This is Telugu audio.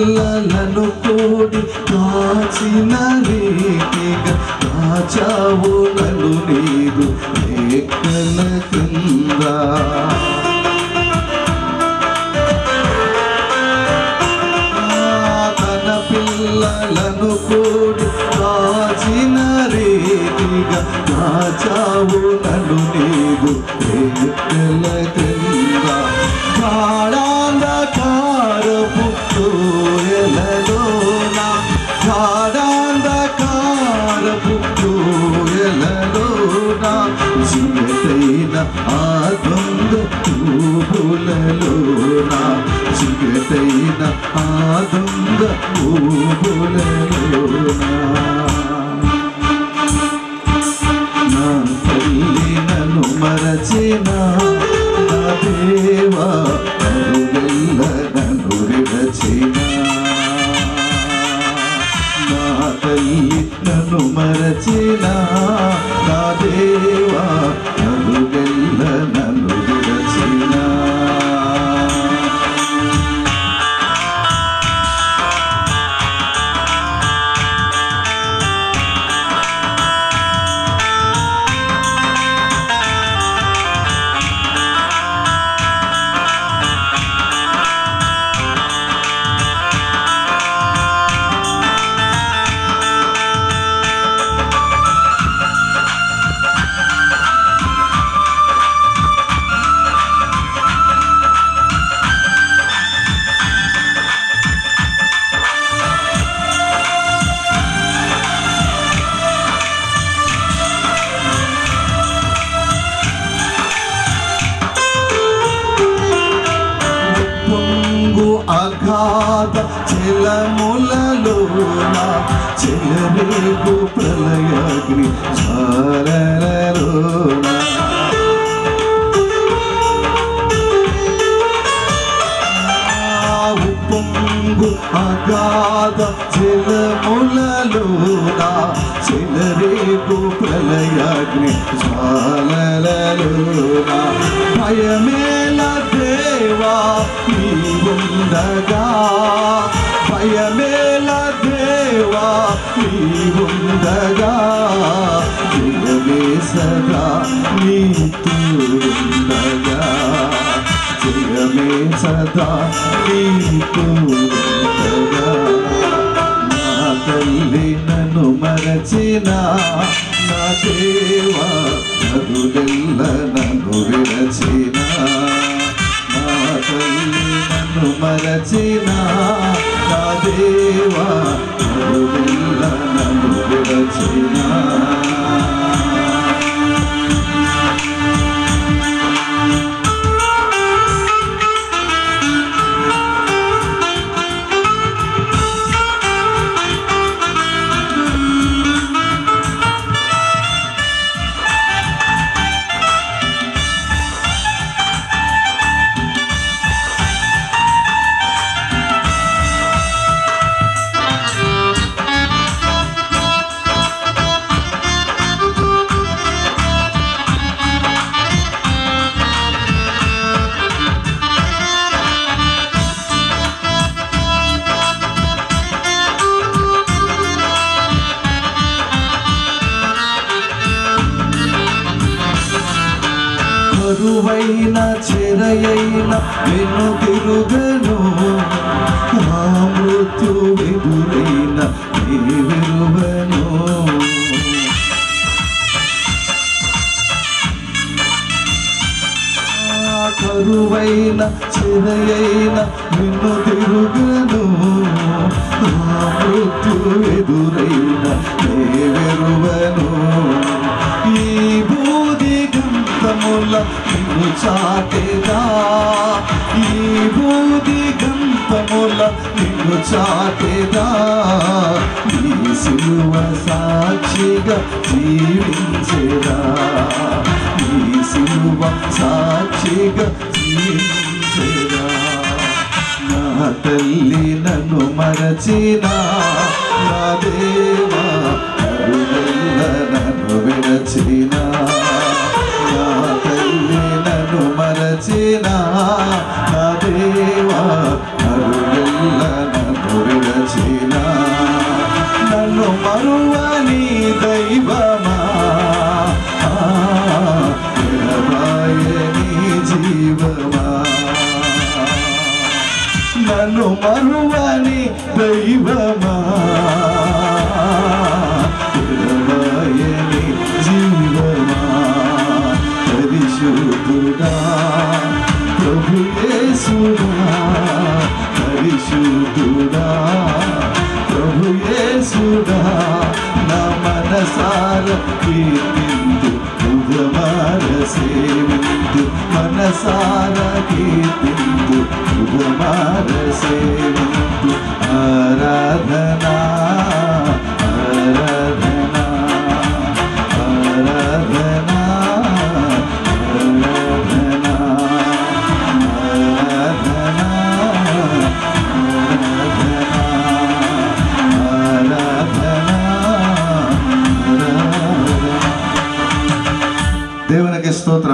పిల్లలను కూడి కాచిన రీతిగా కాచావు నన్ను నీరు రేఖల కింద తన పిల్లలను కూడి కాచిన రీతిగా కాచావు నన్ను నీవు రేఖల కింద గాఢాంధకారపు కోయలలోన గాఢాంధకారపు కోయలలోన చిగటైన ఆ దొంగ ఊబులలోన చిగటైన ఆ దొంగ ఊబులలోన నా తల్లి నన్ను మరచిన నా దేవా అరుగెల్ల నన్ను విడచిన నా తల్లి నన్ను మరచిన నా దేవా అరుగెల్ల నన్ను విడచిన పొంగు అగాధ చెలములలోన చెలరేగు ప్రళయాగ్ని జ్వాలలలోన పొంగు అగాధ చెలములలోన చెలరేగు ప్రళయాగ్ని జ్వాలలలోన భయమేల దేవా నీవుండగా భయమేల దేవా నీవుండగా జయమే సదా నీతుండగా జయమే సదా నీతుండగా నా తల్లి నన్ను మరచిన నా దేవా నదులెల్ల నన్ను విరచిన నా తల్లి నన్ను మరచిన నా దేవా నదులెల్ల నన్ను విరచిన కరువైన చెరయైన వెను తిరుగను ఆ మృత్యు ఎదురైన వెరువను కరువైన చెరయైన వెను తిరుగను ఆ మృత్యు ఎదురైన వెరువను ఈ బూది గంతముల నిన్ను చాటేదా ఈ బూది గంతముల నిన్ను చాటేదా నీ సిలువ సాక్షిగా జీవించేదా నీ సిలువ సాక్షిగా జీవించేదా నా తల్లి నన్ను మరచిన నా దేవా కరుణెల్ల నన్ను విడచిన నా తల్లి నన్ను మరచిన నా దేవా కరుణెల్ల నన్ను నన్ను మరువని దైవమా ఎడబాయని జీవమా పరిశుద్ధుడా ప్రభు యేసుడా పరిశుద్ధుడా ప్రభు యేసుడా నా మనసార కీర్తింతు ముగమార సేవింతు మనసార కీర్తింతు ముగమార సేవింతు ఆరాధనా ఆరాధనా ఆరాధనా ఆరాధనా ఆరాధనా దేవునికి స్తోత్రం